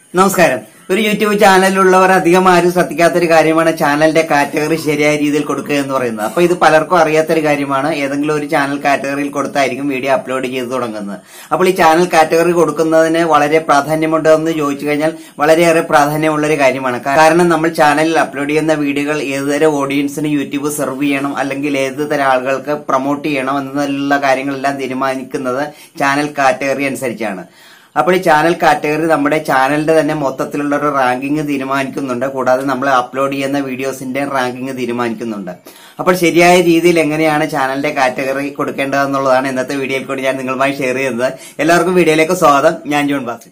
നമസ്കാരം ഒരു യൂട്യൂബ് ചാനലിലുള്ളവർ അധികം ആരും ശ്രദ്ധിക്കാത്തൊരു കാര്യമാണ് ചാനലിന്റെ കാറ്റഗറി ശരിയായ രീതിയിൽ കൊടുക്കുക എന്ന് പറയുന്നത് അപ്പൊ ഇത് പലർക്കും അറിയാത്തൊരു കാര്യമാണ് ഏതെങ്കിലും ഒരു ചാനൽ കാറ്റഗറിയിൽ കൊടുത്തായിരിക്കും വീഡിയോ അപ്ലോഡ് ചെയ്ത് തുടങ്ങുന്നത് അപ്പോൾ ഈ ചാനൽ കാറ്റഗറി കൊടുക്കുന്നതിന് വളരെ പ്രാധാന്യമുണ്ടോ എന്ന് ചോദിച്ചു കഴിഞ്ഞാൽ വളരെയേറെ പ്രാധാന്യമുള്ള ഒരു കാര്യമാണ് കാരണം നമ്മൾ ചാനലിൽ അപ്ലോഡ് ചെയ്യുന്ന വീഡിയോകൾ ഏതുതരം ഓഡിയൻസിന് യൂട്യൂബ് സെർവ് ചെയ്യണം അല്ലെങ്കിൽ ഏത് തരം ആളുകൾക്ക് പ്രൊമോട്ട് ചെയ്യണം എന്നുള്ള കാര്യങ്ങളെല്ലാം തീരുമാനിക്കുന്നത് ചാനൽ കാറ്റഗറി അനുസരിച്ചാണ് അപ്പോൾ ഈ ചാനൽ കാറ്റഗറി നമ്മുടെ ചാനലിന്റെ തന്നെ മൊത്തത്തിലുള്ള ഒരു റാങ്കിങ് തീരുമാനിക്കുന്നുണ്ട് കൂടാതെ നമ്മൾ അപ്ലോഡ് ചെയ്യുന്ന വീഡിയോസിന്റെ റാങ്കിങ് തീരുമാനിക്കുന്നുണ്ട് അപ്പോൾ ശരിയായ രീതിയിൽ എങ്ങനെയാണ് ചാനലിന്റെ കാറ്റഗറി കൊടുക്കേണ്ടതെന്നുള്ളതാണ് ഇന്നത്തെ വീഡിയോയിൽ കൂടി ഞാൻ നിങ്ങളുമായി ഷെയർ ചെയ്യുന്നത് എല്ലാവർക്കും വീഡിയോയിലേക്ക് സ്വാഗതം ഞാൻ ജോൺ ബാസി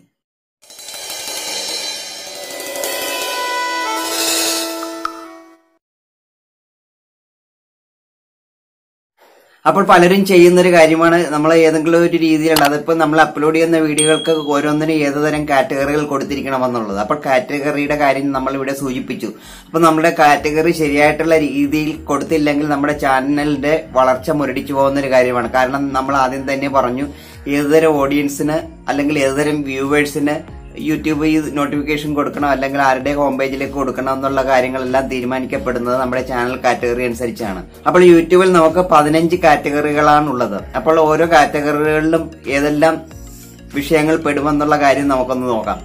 അപ്പോൾ പലരും ചെയ്യുന്ന ഒരു കാര്യമാണ് നമ്മൾ ഏതെങ്കിലും ഒരു രീതിയിലുള്ള അതിപ്പോ നമ്മൾ അപ്ലോഡ് ചെയ്യുന്ന വീഡിയോകൾക്ക് ഓരോന്നിനും ഏതുതരം കാറ്റഗറികൾ കൊടുത്തിരിക്കണമെന്നുള്ളത് അപ്പോൾ കാറ്റഗറിയുടെ കാര്യം നമ്മൾ ഇവിടെ സൂചിപ്പിച്ചു അപ്പൊ നമ്മുടെ കാറ്റഗറി ശരിയായിട്ടുള്ള രീതിയിൽ കൊടുത്തില്ലെങ്കിൽ നമ്മുടെ ചാനലിന്റെ വളർച്ച മുരടിച്ചു പോകുന്ന ഒരു കാര്യമാണ് കാരണം നമ്മൾ ആദ്യം തന്നെ പറഞ്ഞു ഏതുതരം ഓഡിയൻസിന് അല്ലെങ്കിൽ ഏതുതരം വ്യൂവേഴ്സിന് യൂട്യൂബ് ഈ നോട്ടിഫിക്കേഷൻ കൊടുക്കണം അല്ലെങ്കിൽ ആരുടെ ഹോം പേജിലേക്ക് കൊടുക്കണം എന്നുള്ള കാര്യങ്ങളെല്ലാം തീരുമാനിക്കപ്പെടുന്നത് നമ്മുടെ ചാനൽ കാറ്റഗറി അനുസരിച്ചാണ് അപ്പോൾ യൂട്യൂബിൽ നമുക്ക് പതിനഞ്ച് കാറ്റഗറികളാണ് ഉള്ളത് അപ്പോൾ ഓരോ കാറ്റഗറികളിലും ഏതെല്ലാം വിഷയങ്ങൾ പെടുമെന്നുള്ള കാര്യം നമുക്കൊന്ന് നോക്കാം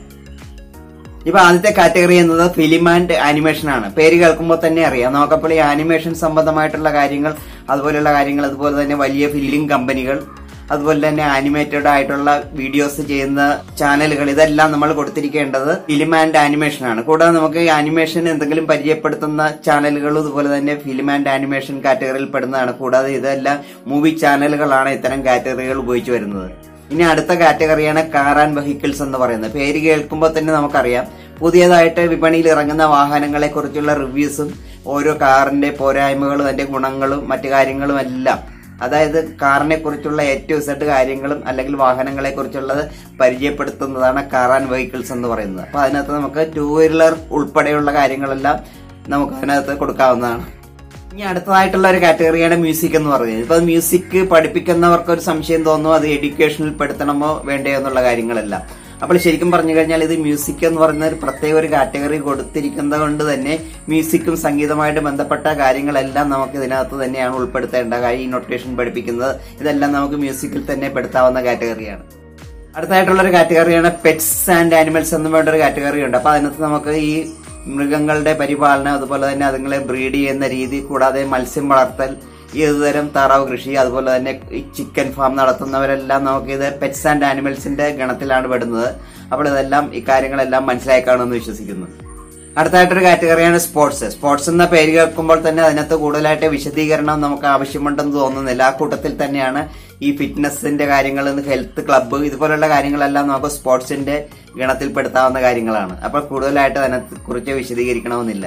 ഇപ്പൊ ആദ്യത്തെ കാറ്റഗറി എന്നത് ഫിലിം ആൻഡ് ആനിമേഷൻ ആണ് പേര് കേൾക്കുമ്പോൾ തന്നെ അറിയാം നമുക്കപ്പോൾ ഈ ആനിമേഷൻ സംബന്ധമായിട്ടുള്ള കാര്യങ്ങൾ അതുപോലെയുള്ള കാര്യങ്ങൾ അതുപോലെ തന്നെ വലിയ ഫിലിം കമ്പനികൾ അതുപോലെ തന്നെ ആനിമേറ്റഡ് ആയിട്ടുള്ള വീഡിയോസ് ചെയ്യുന്ന ചാനലുകൾ ഇതെല്ലാം നമ്മൾ കൊടുത്തിരിക്കേണ്ടത് ഫിലിം ആൻഡ് ആനിമേഷൻ ആണ് കൂടാതെ നമുക്ക് ഈ ആനിമേഷൻ എന്തെങ്കിലും പരിചയപ്പെടുത്തുന്ന ചാനലുകളും ഇതുപോലെ തന്നെ ഫിലിം ആൻഡ് ആനിമേഷൻ കാറ്റഗറിയിൽ പെടുന്നതാണ് കൂടാതെ ഇതെല്ലാം മൂവി ചാനലുകളാണ് ഇത്തരം കാറ്റഗറികൾ ഉപയോഗിച്ചു വരുന്നത് ഇനി അടുത്ത കാറ്റഗറിയാണ് കാർ ആൻഡ് വെഹിക്കിൾസ് എന്ന് പറയുന്നത് പേര് കേൾക്കുമ്പോൾ തന്നെ നമുക്കറിയാം പുതിയതായിട്ട് വിപണിയിൽ ഇറങ്ങുന്ന വാഹനങ്ങളെ കുറിച്ചുള്ള റിവ്യൂസും ഓരോ കാറിന്റെ പോരായ്മകളും അതിന്റെ ഗുണങ്ങളും മറ്റു കാര്യങ്ങളും എല്ലാം അതായത് കാറിനെ കുറിച്ചുള്ള ഏറ്റവും സെഡ് കാര്യങ്ങളും അല്ലെങ്കിൽ വാഹനങ്ങളെ കുറിച്ചുള്ളത് പരിചയപ്പെടുത്തുന്നതാണ് കാർ ആൻഡ് വെഹിക്കിൾസ് എന്ന് പറയുന്നത് അപ്പൊ അതിനകത്ത് നമുക്ക് ടൂ വീലർ ഉൾപ്പെടെയുള്ള കാര്യങ്ങളെല്ലാം നമുക്ക് അതിനകത്ത് കൊടുക്കാവുന്നതാണ് ഇനി അടുത്തതായിട്ടുള്ള ഒരു കാറ്റഗറിയാണ് മ്യൂസിക് എന്ന് പറയുന്നത് ഇപ്പൊ മ്യൂസിക് പഠിപ്പിക്കുന്നവർക്ക് ഒരു സംശയം തോന്നുന്നു അത് എഡ്യൂക്കേഷനിൽ പെടുത്തണമോ വേണ്ടയോ എന്നുള്ള കാര്യങ്ങളെല്ലാം അപ്പോൾ ശരിക്കും പറഞ്ഞു കഴിഞ്ഞാൽ ഇത് മ്യൂസിക് എന്ന് പറയുന്ന ഒരു പ്രത്യേക ഒരു കാറ്റഗറി കൊടുത്തിരിക്കുന്നത് കൊണ്ട് തന്നെ മ്യൂസിക്കും സംഗീതമായിട്ട് ബന്ധപ്പെട്ട കാര്യങ്ങളെല്ലാം നമുക്ക് ഇതിനകത്ത് തന്നെയാണ് ഉൾപ്പെടുത്തേണ്ട കാര്യം ഈ നൊട്ടേഷൻ പഠിപ്പിക്കുന്നത് ഇതെല്ലാം നമുക്ക് മ്യൂസിക്കിൽ തന്നെ പെടുത്താവുന്ന കാറ്റഗറിയാണ് അടുത്തായിട്ടുള്ള ഒരു കാറ്റഗറിയാണ് പെറ്റ്സ് ആൻഡ് ആനിമൽസ് എന്ന് വേണ്ട ഒരു കാറ്റഗറി ഉണ്ട് അപ്പൊ അതിനകത്ത് നമുക്ക് ഈ മൃഗങ്ങളുടെ പരിപാലനം അതുപോലെ തന്നെ അതുങ്ങളെ ബ്രീഡ് ചെയ്യുന്ന രീതി കൂടാതെ മത്സ്യം വളർത്തൽ ഏതുതരം താറാവ് കൃഷി അതുപോലെ തന്നെ ഈ ചിക്കൻ ഫാം നടത്തുന്നവരെല്ലാം നമുക്ക് ഇത് പെറ്റ്സ് ആൻഡ് ആനിമൽസിന്റെ ഗണത്തിലാണ് പെടുന്നത് അപ്പോൾ ഇതെല്ലാം ഈ കാര്യങ്ങളെല്ലാം മനസ്സിലായി കാണുമെന്ന് വിശ്വസിക്കുന്നു അടുത്തായിട്ടൊരു കാറ്റഗറിയാണ് സ്പോർട്സ് സ്പോർട്സ് എന്ന പേര് കേൾക്കുമ്പോൾ തന്നെ അതിനകത്ത് കൂടുതലായിട്ട് വിശദീകരണം നമുക്ക് ആവശ്യമുണ്ടെന്ന് തോന്നുന്നില്ല ആ കൂട്ടത്തിൽ തന്നെയാണ് ഈ ഫിറ്റ്നസിന്റെ കാര്യങ്ങൾ ഹെൽത്ത് ക്ലബ്ബ് ഇതുപോലുള്ള കാര്യങ്ങളെല്ലാം നമുക്ക് സ്പോർട്സിന്റെ ഗണത്തിൽപ്പെടുത്താവുന്ന കാര്യങ്ങളാണ് അപ്പോൾ കൂടുതലായിട്ട് അതിനകത്ത് കുറിച്ച് വിശദീകരിക്കണമെന്നില്ല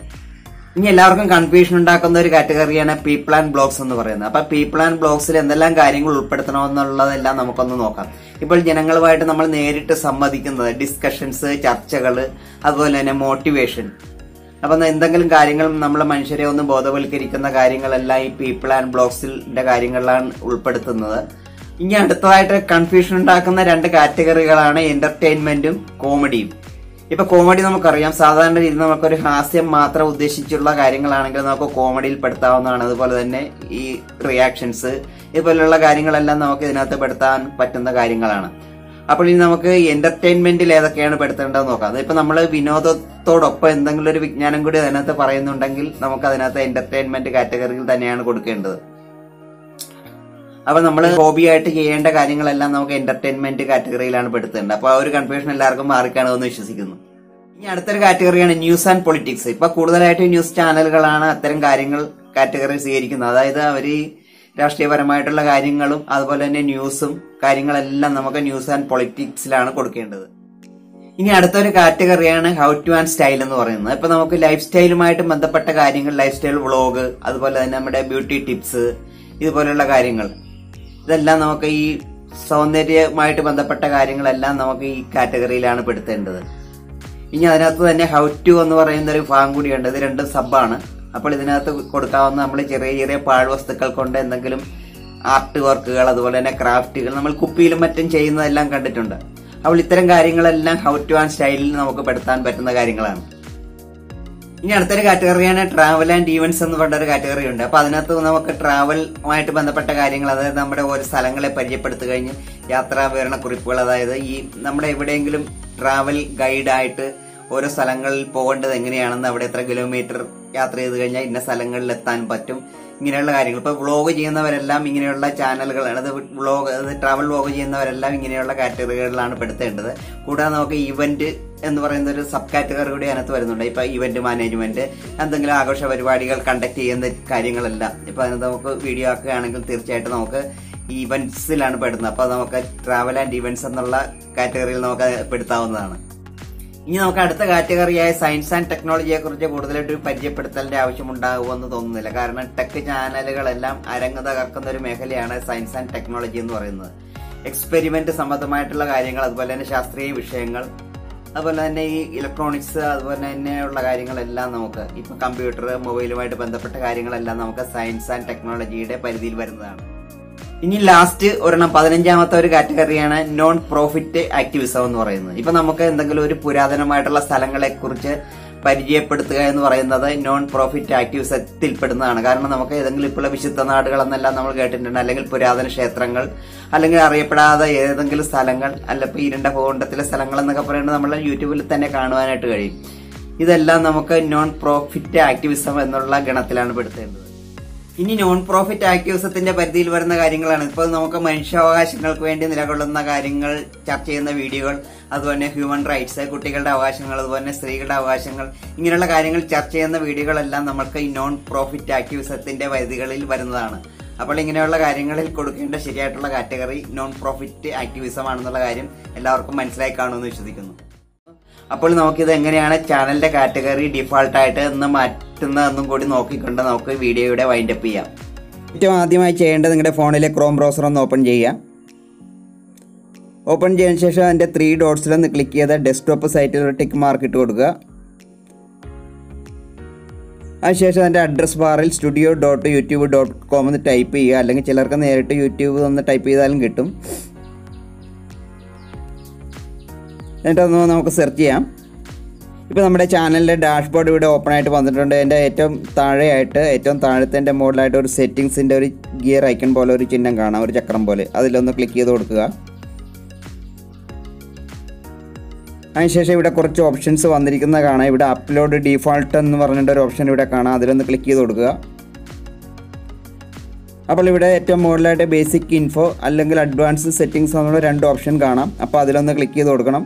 ഇനി എല്ലാവർക്കും കൺഫ്യൂഷൻ ഉണ്ടാക്കുന്ന ഒരു കാറ്റഗറിയാണ് പീപ്പിൾ ആൻഡ് ബ്ലോഗ്സ് എന്ന് പറയുന്നത് അപ്പൊ പീപ്പിൾ ആൻഡ് ബ്ലോഗ്സിൽ എന്തെല്ലാം കാര്യങ്ങൾ ഉൾപ്പെടുത്തണമെന്നുള്ളതെല്ലാം നമുക്കൊന്ന് നോക്കാം ഇപ്പോൾ ജനങ്ങളുമായിട്ട് നമ്മൾ നേരിട്ട് സംവദിക്കുന്നത് ഡിസ്കഷൻസ് ചർച്ചകൾ അതുപോലെ തന്നെ മോട്ടിവേഷൻ അപ്പൊ എന്തെങ്കിലും കാര്യങ്ങൾ നമ്മളെ മനുഷ്യരെ ഒന്ന് ബോധവൽക്കരിക്കുന്ന കാര്യങ്ങളെല്ലാം ഈ പീപ്പിൾ ആൻഡ് ബ്ലോഗ്സിന്റെ കാര്യങ്ങളിലാണ് ഉൾപ്പെടുത്തുന്നത് ഇനി അടുത്തതായിട്ട് കൺഫ്യൂഷൻ ഉണ്ടാക്കുന്ന രണ്ട് കാറ്റഗറികളാണ് എന്റർടൈൻമെന്റും കോമഡിയും ഇപ്പൊ കോമഡി നമുക്കറിയാം സാധാരണ രീതിയിൽ നമുക്കൊരു ഹാസ്യം മാത്രം ഉദ്ദേശിച്ചുള്ള കാര്യങ്ങളാണെങ്കിൽ നമുക്ക് കോമഡിയിൽ പെടുത്താവുന്നതാണ് അതുപോലെ തന്നെ ഈ റിയാക്ഷൻസ് ഇതുപോലുള്ള കാര്യങ്ങളെല്ലാം നമുക്ക് ഇതിനകത്ത് പെടുത്താൻ പറ്റുന്ന കാര്യങ്ങളാണ് അപ്പോൾ ഇനി നമുക്ക് എന്റർടൈൻമെന്റിൽ ഏതൊക്കെയാണ് പെടുത്തേണ്ടതെന്ന് നോക്കാം അതിപ്പോ നമ്മൾ വിനോദത്തോടൊപ്പം എന്തെങ്കിലും ഒരു വിജ്ഞാനം കൂടി അതിനകത്ത് പറയുന്നുണ്ടെങ്കിൽ നമുക്ക് അതിനകത്ത് എന്റർടൈൻമെന്റ് കാറ്റഗറിയിൽ തന്നെയാണ് കൊടുക്കേണ്ടത് അപ്പൊ നമ്മൾ ഹോബി ആയിട്ട് ചെയ്യേണ്ട കാര്യങ്ങളെല്ലാം നമുക്ക് എന്റർടൈൻമെന്റ് കാറ്റഗറിയിലാണ് പെടുത്തേണ്ടത് അപ്പൊ ആ ഒരു കൺഫ്യൂഷൻ എല്ലാവർക്കും മാറിക്കാണുമെന്ന് വിശ്വസിക്കുന്നു ഇനി അടുത്തൊരു കാറ്റഗറിയാണ് ന്യൂസ് ആൻഡ് പൊളിറ്റിക്സ് ഇപ്പൊ കൂടുതലായിട്ട് ന്യൂസ് ചാനലുകളാണ് അത്തരം കാര്യങ്ങൾ കാറ്റഗറി സ്വീകരിക്കുന്നത് അതായത് അവര് രാഷ്ട്രീയപരമായിട്ടുള്ള കാര്യങ്ങളും അതുപോലെ തന്നെ ന്യൂസും കാര്യങ്ങളെല്ലാം നമുക്ക് ന്യൂസ് ആൻഡ് പൊളിറ്റിക്സിലാണ് കൊടുക്കേണ്ടത് ഇനി അടുത്തൊരു കാറ്റഗറിയാണ് ഹൗ ടു ആൻഡ് സ്റ്റൈൽ എന്ന് പറയുന്നത് ഇപ്പൊ നമുക്ക് ലൈഫ് സ്റ്റൈലുമായിട്ട് ബന്ധപ്പെട്ട കാര്യങ്ങൾ ലൈഫ് സ്റ്റൈൽ വ്ളോഗ് അതുപോലെ തന്നെ നമ്മുടെ ബ്യൂട്ടി ടിപ്സ് ഇതുപോലെയുള്ള കാര്യങ്ങൾ ഇതെല്ലാം നമുക്ക് ഈ സൗന്ദര്യമായിട്ട് ബന്ധപ്പെട്ട കാര്യങ്ങളെല്ലാം നമുക്ക് ഈ കാറ്റഗറിയിലാണ് പെടുത്തേണ്ടത് ഇനി അതിനകത്ത് തന്നെ ഹൗ ടു എന്ന് പറയുന്ന ഒരു ഭാഗം കൂടിയുണ്ട് ഇത് രണ്ട് സബാണ് അപ്പോൾ ഇതിനകത്ത് കൊടുക്കാവുന്ന നമ്മൾ ചെറിയ ചെറിയ പാഴ്വസ്തുക്കൾ കൊണ്ട് എന്തെങ്കിലും ആർട്ട് വർക്കുകൾ അതുപോലെ തന്നെ ക്രാഫ്റ്റുകൾ നമ്മൾ കുപ്പിയിലും മറ്റും ചെയ്യുന്നതെല്ലാം കണ്ടിട്ടുണ്ട് അപ്പോൾ ഇത്തരം കാര്യങ്ങളെല്ലാം ഹൗ ടു ആൻഡ് സ്റ്റൈലിൽ നമുക്ക് പെടുത്താൻ പറ്റുന്ന കാര്യങ്ങളാണ് ഇനി അടുത്തൊരു കാറ്റഗറിയാണ് ട്രാവൽ ആൻഡ് ഈവന്റ്സ് എന്ന് പറഞ്ഞ ഒരു കാറ്റഗറി ഉണ്ട് അപ്പൊ അതിനകത്ത് നമുക്ക് ട്രാവലുമായിട്ട് ബന്ധപ്പെട്ട കാര്യങ്ങൾ അതായത് നമ്മുടെ ഓരോ സ്ഥലങ്ങളെ പരിചയപ്പെടുത്തു കഴിഞ്ഞ് യാത്രാ വിവരണ കുറിപ്പുകൾ അതായത് ഈ നമ്മുടെ എവിടെയെങ്കിലും ട്രാവൽ ഗൈഡായിട്ട് ഓരോ സ്ഥലങ്ങളിൽ പോകേണ്ടത് എങ്ങനെയാണെന്ന് അവിടെ എത്ര കിലോമീറ്റർ യാത്ര ചെയ്ത് കഴിഞ്ഞാൽ ഇന്ന സ്ഥലങ്ങളിൽ എത്താൻ പറ്റും ഇങ്ങനെയുള്ള കാര്യങ്ങൾ ഇപ്പൊ വ്ളോഗ് ചെയ്യുന്നവരെല്ലാം ഇങ്ങനെയുള്ള ചാനലുകളാണ് അത് വ്ളോഗ് അത് ട്രാവൽ വ്ളോഗ് ചെയ്യുന്നവരെല്ലാം ഇങ്ങനെയുള്ള കാറ്റഗറികളിലാണ് പെടുത്തേണ്ടത് കൂടാതെ നമുക്ക് ഇവന്റ് എന്ന് പറയുന്ന ഒരു സബ് കാറ്റഗറി കൂടി അതിനകത്ത് വരുന്നുണ്ട് ഇപ്പൊ ഇവന്റ് മാനേജ്മെന്റ് എന്തെങ്കിലും ആഘോഷ പരിപാടികൾ കണ്ടക്ട് ചെയ്യുന്ന കാര്യങ്ങളെല്ലാം ഇപ്പൊ അതിനകത്ത് നമുക്ക് വീഡിയോ ആക്കുകയാണെങ്കിൽ തീർച്ചയായിട്ടും നമുക്ക് ഇവന്റ്സിലാണ് പെടുന്നത് അപ്പൊ നമുക്ക് ട്രാവൽ ആൻഡ് ഇവന്റ്സ് എന്നുള്ള കാറ്റഗറിയിൽ നമുക്ക് പെടുത്താവുന്നതാണ് ഇനി നമുക്ക് അടുത്ത കാറ്റഗറിയായ സയൻസ് ആൻഡ് ടെക്നോളജിയെ കുറിച്ച് കൂടുതലായിട്ട് ഒരു പരിചയപ്പെടുത്തലിന്റെ ആവശ്യമുണ്ടാകുമെന്ന് തോന്നുന്നില്ല കാരണം ടെക് ചാനലുകളെല്ലാം അരങ്ങ് തകർക്കുന്ന ഒരു മേഖലയാണ് സയൻസ് ആൻഡ് ടെക്നോളജി എന്ന് പറയുന്നത് എക്സ്പെരിമെന്റ് സംബന്ധമായിട്ടുള്ള കാര്യങ്ങൾ അതുപോലെ തന്നെ ശാസ്ത്രീയ വിഷയങ്ങൾ അതുപോലെ തന്നെ ഈ ഇലക്ട്രോണിക്സ് അതുപോലെ തന്നെയുള്ള കാര്യങ്ങളെല്ലാം നമുക്ക് ഇപ്പൊ കമ്പ്യൂട്ടർ മൊബൈലുമായിട്ട് ബന്ധപ്പെട്ട കാര്യങ്ങളെല്ലാം നമുക്ക് സയൻസ് ആൻഡ് ടെക്നോളജിയുടെ പരിധിയിൽ വരുന്നതാണ് ഇനി ലാസ്റ്റ് ഒരെണ്ണം പതിനഞ്ചാമത്തെ ഒരു കാറ്റഗറിയാണ് നോൺ പ്രോഫിറ്റ് ആക്ടിവിസം എന്ന് പറയുന്നത് ഇപ്പൊ നമുക്ക് എന്തെങ്കിലും ഒരു പുരാതനമായിട്ടുള്ള സ്ഥലങ്ങളെ കുറിച്ച് പരിചയപ്പെടുത്തുക എന്ന് പറയുന്നത് നോൺ പ്രോഫിറ്റ് ആക്ടിവിസത്തിൽ പെടുന്നതാണ് കാരണം നമുക്ക് ഏതെങ്കിലും ഇപ്പോഴുള്ള വിശുദ്ധ നാടുകൾ എന്നെല്ലാം നമ്മൾ കേട്ടിട്ടുണ്ട് അല്ലെങ്കിൽ പുരാതന ക്ഷേത്രങ്ങൾ അല്ലെങ്കിൽ അറിയപ്പെടാതെ ഏതെങ്കിലും സ്ഥലങ്ങൾ അല്ല ഇപ്പൊ ഇരുണ്ട ഭൂഖണ്ഡത്തിലെ സ്ഥലങ്ങൾ എന്നൊക്കെ പറയുന്നത് നമ്മൾ യൂട്യൂബിൽ തന്നെ കാണുവാനായിട്ട് കഴിയും ഇതെല്ലാം നമുക്ക് നോൺ പ്രോഫിറ്റ് ആക്ടിവിസം എന്നുള്ള ഗണത്തിലാണ് പെടുത്തേണ്ടത് ഇനി നോൺ പ്രോഫിറ്റ് ആക്ടിവിസത്തിന്റെ പരിധിയിൽ വരുന്ന കാര്യങ്ങളാണ് ഇപ്പോൾ നമുക്ക് മനുഷ്യാവകാശങ്ങൾക്ക് വേണ്ടി നിലകൊള്ളുന്ന കാര്യങ്ങൾ ചർച്ച ചെയ്യുന്ന വീഡിയോകൾ അതുപോലെ ഹ്യൂമൻ റൈറ്റ്സ് കുട്ടികളുടെ അവകാശങ്ങൾ അതുപോലെ സ്ത്രീകളുടെ അവകാശങ്ങൾ ഇങ്ങനെയുള്ള കാര്യങ്ങൾ ചർച്ച ചെയ്യുന്ന വീഡിയോകളെല്ലാം നമുക്ക് ഈ നോൺ പ്രോഫിറ്റ് ആക്ടിവിസത്തിന്റെ പരിധികളിൽ വരുന്നതാണ് അപ്പോൾ ഇങ്ങനെയുള്ള കാര്യങ്ങളിൽ കൊടുക്കേണ്ട ശരിയായിട്ടുള്ള കാറ്റഗറി നോൺ പ്രോഫിറ്റ് ആക്ടിവിസം ആണെന്നുള്ള കാര്യം എല്ലാവർക്കും മനസ്സിലായി കാണുമെന്ന് വിശ്വസിക്കുന്നു അപ്പോൾ നമുക്കിത് എങ്ങനെയാണ് ചാനലിന്റെ കാറ്റഗറി ഡിഫാൾട്ട് ആയിട്ട് എന്ന് മാറ്റുന്നതെന്നും കൂടി നോക്കിക്കൊണ്ട് നമുക്ക് വീഡിയോയുടെ വൈൻഡപ്പ് ചെയ്യാം ഏറ്റവും ആദ്യമായി ചെയ്യേണ്ടത് നിങ്ങളുടെ ഫോണിലെ ക്രോം ബ്രൗസർ ഒന്ന് ഓപ്പൺ ചെയ്യുക ഓപ്പൺ ചെയ്തതിന് ശേഷം അതിൻ്റെ ത്രീ ഡോട്ട്സിൽ ഒന്ന് ക്ലിക്ക് ചെയ്ത് ഡെസ്ക്ടോപ്പ് സൈറ്റിൽ ഒരു ടിക്ക് മാർക്ക് ഇട്ട് കൊടുക്കുക അതിനുശേഷം അതിൻ്റെ അഡ്രസ് ബാറിൽ studio dot YouTube dot com എന്ന് ടൈപ്പ് ചെയ്യുക അല്ലെങ്കിൽ ചിലർക്ക് നേരിട്ട് യൂട്യൂബ് ഒന്ന് ടൈപ്പ് ചെയ്താലും കിട്ടും എന്നിട്ടൊന്ന് നമുക്ക് സെർച്ച് ചെയ്യാം ഇപ്പോൾ നമ്മുടെ ചാനലിൻ്റെ ഡാഷ്ബോർഡ് ഇവിടെ ഓപ്പൺ ആയിട്ട് വന്നിട്ടുണ്ട് എൻ്റെ ഏറ്റവും താഴെയായിട്ട് ഏറ്റവും താഴത്തെ എൻ്റെ മുകളിലായിട്ട് ഒരു സെറ്റിങ്സിൻ്റെ ഒരു ഗിയർ ഐക്കൺ പോലെ ഒരു ചിഹ്നം കാണാം ഒരു ചക്രം പോലെ അതിലൊന്ന് ക്ലിക്ക് ചെയ്ത് കൊടുക്കുക അതിനുശേഷം ഇവിടെ കുറച്ച് ഓപ്ഷൻസ് വന്നിരിക്കുന്ന കാണാം ഇവിടെ അപ്ലോഡ് ഡീഫാൾട്ട് എന്ന് പറഞ്ഞിട്ട് ഒരു ഓപ്ഷൻ ഇവിടെ കാണാം അതിലൊന്ന് ക്ലിക്ക് ചെയ്ത് കൊടുക്കുക അപ്പോൾ ഇവിടെ ഏറ്റവും മുകളിലായിട്ട് ബേസിക് ഇൻഫോ അല്ലെങ്കിൽ അഡ്വാൻസ് സെറ്റിംഗ്സ് എന്നുള്ള രണ്ട് ഓപ്ഷൻ കാണാം അപ്പോൾ അതിലൊന്ന് ക്ലിക്ക് ചെയ്ത് കൊടുക്കണം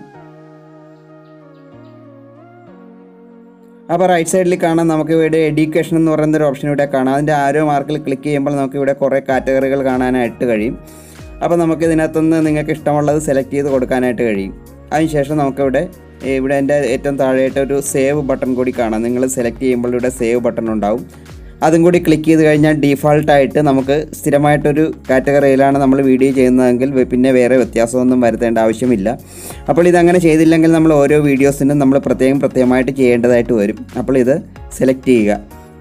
അപ്പോൾ റൈറ്റ് സൈഡിൽ കാണാം നമുക്ക് ഇവിടെ എഡ്യൂക്കേഷൻ എന്ന് പറയുന്ന ഒരു ഓപ്ഷൻ ഇവിടെ കാണാം അതിൻ്റെ ആരോ മാർക്കിൽ ക്ലിക്ക് ചെയ്യുമ്പോൾ നമുക്ക് ഇവിടെ കുറേ കാറ്റഗറികൾ കാണാനായിട്ട് കഴിയും അപ്പോൾ നമുക്ക് ഇതിനകത്തുനിന്ന് നിങ്ങൾക്ക് ഇഷ്ടമുള്ളത് സെലക്ട് ചെയ്ത് കൊടുക്കാനായിട്ട് കഴിയും അതിനുശേഷം നമുക്കിവിടെ ഇവിടെ എൻ്റെ ഏറ്റവും താഴെയായിട്ട് ഒരു സേവ് ബട്ടൺ കൂടി കാണാം നിങ്ങൾ സെലക്ട് ചെയ്യുമ്പോൾ ഇവിടെ സേവ് ബട്ടൺ ഉണ്ടാവും അതും കൂടി ക്ലിക്ക് ചെയ്ത് കഴിഞ്ഞാൽ ഡീഫാൾട്ടായിട്ട് നമുക്ക് സ്ഥിരമായിട്ടൊരു കാറ്റഗറിയിലാണ് നമ്മൾ വീഡിയോ ചെയ്യുന്നതെങ്കിൽ വെ- പിന്നെ വേറെ വ്യത്യാസമൊന്നും വരുത്തേണ്ട ആവശ്യമില്ല അപ്പോൾ ഇതങ്ങനെ ചെയ്തില്ലെങ്കിൽ നമ്മൾ ഓരോ വീഡിയോസിനും നമ്മൾ പ്രത്യേകം പ്രത്യേകമായിട്ട് ചെയ്യേണ്ടതായിട്ട് വരും അപ്പോൾ ഇത് സെലക്ട് ചെയ്യുക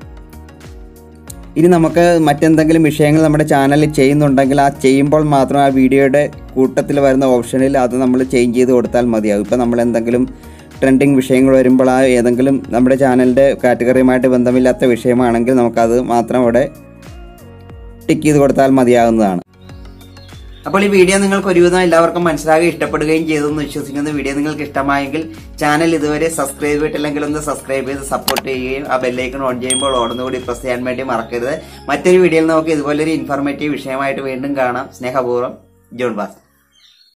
ഇനി നമുക്ക് മറ്റെന്തെങ്കിലും വിഷയങ്ങൾ നമ്മുടെ ചാനലിൽ ചെയ്യുന്നുണ്ടെങ്കിൽ ആ ചെയ്യുമ്പോൾ മാത്രം ആ വീഡിയോയുടെ കൂട്ടത്തിൽ വരുന്ന ഓപ്ഷനിൽ അത് നമ്മൾ ചേഞ്ച് ചെയ്ത് കൊടുത്താൽ മതിയാകും ഇപ്പോൾ നമ്മൾ എന്തെങ്കിലും ട്രെൻഡിങ് വിഷയങ്ങൾ വരുമ്പോൾ ആ ഏതെങ്കിലും നമ്മുടെ ചാനലിൻ്റെ കാറ്റഗറിയുമായിട്ട് ബന്ധമില്ലാത്ത വിഷയമാണെങ്കിൽ നമുക്കത് മാത്രം അവിടെ ടിക്ക് ചെയ്ത് കൊടുത്താൽ മതിയാകുന്നതാണ് അപ്പോൾ ഈ വീഡിയോ നിങ്ങൾക്ക് ഒരുവിധം എല്ലാവർക്കും മനസ്സിലാക്കി ഇഷ്ടപ്പെടുകയും ചെയ്തെന്ന് വിശ്വസിക്കുന്ന വീഡിയോ നിങ്ങൾക്ക് ഇഷ്ടമായെങ്കിൽ ചാനൽ ഇതുവരെ സബ്സ്ക്രൈബ് ചെയ്തിട്ടില്ലെങ്കിൽ ഒന്ന് സബ്സ്ക്രൈബ് ചെയ്ത് സപ്പോർട്ട് ചെയ്യുകയും ആ ബെല്ലൈക്കൺ ഓൺ ചെയ്യുമ്പോൾ ഓടുന്നുകൂടി പ്രസ് ചെയ്യാൻ വേണ്ടി മറക്കരുത് മറ്റൊരു വീഡിയോയിൽ നമുക്ക് ഇതുപോലൊരു ഇൻഫോർമേറ്റീവ് വിഷയമായിട്ട് വീണ്ടും കാണാം സ്നേഹപൂർവ്വം ജോൺ ബാസ്